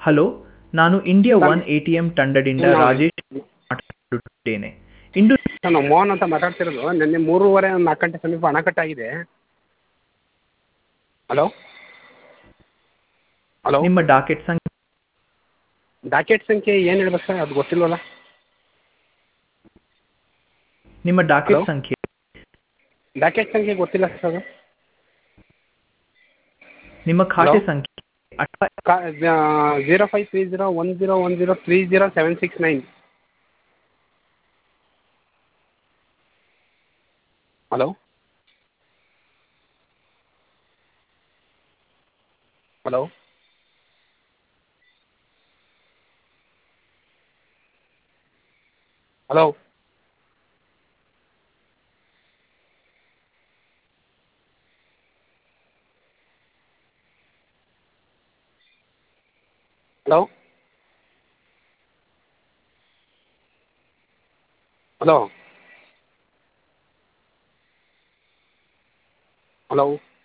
Hello ನಾನು India ನಾನು- one A T M ತಂಡದಿಂದ ನಾನು- ರಾಜೇಶ್ ಮಾತನಾಡುತ್ತಿದ್ದೇನೆ ಇಂದು ನಾನು ಮೋಹನ್ ಅಂತ ಮಾತಾಡ್ತಿರೋದು ನಿನ್ನೆ ಮೂರುವರೆ ನಾಲ್ಕು ಗಂಟೆ ಸಮೀಪ ಹಣ ಕಟ್ಟಾಗಿದೆ ಹಲೋ ಹಲೋ ನಿಮ್ಮ ಡಾಕೆಟ್ ಸಂಖ್ಯೆ ಡಾಕೆಟ್ ಸಂಖ್ಯೆ ಏನು ಹೇಳ್ಬೇಕು ಸರ್ ಅದು ಗೊತ್ತಿಲ್ವಲ್ಲ ನಿಮ್ಮ ಡಾಕೆಟ್ Hello? ಸಂಖ್ಯೆ ಡಾಕೆಟ್ ಸಂಖ್ಯೆ ಗೊತ್ತಿಲ್ಲ ಸರ್ ಅದು ನಿಮ್ಮ ಖಾತೆ Hello? ಸಂಖ್ಯೆ ಅಥವಾ ಕಾ zero five three zero one zero one zero three zero seven six nine hello hello hello hello hello hello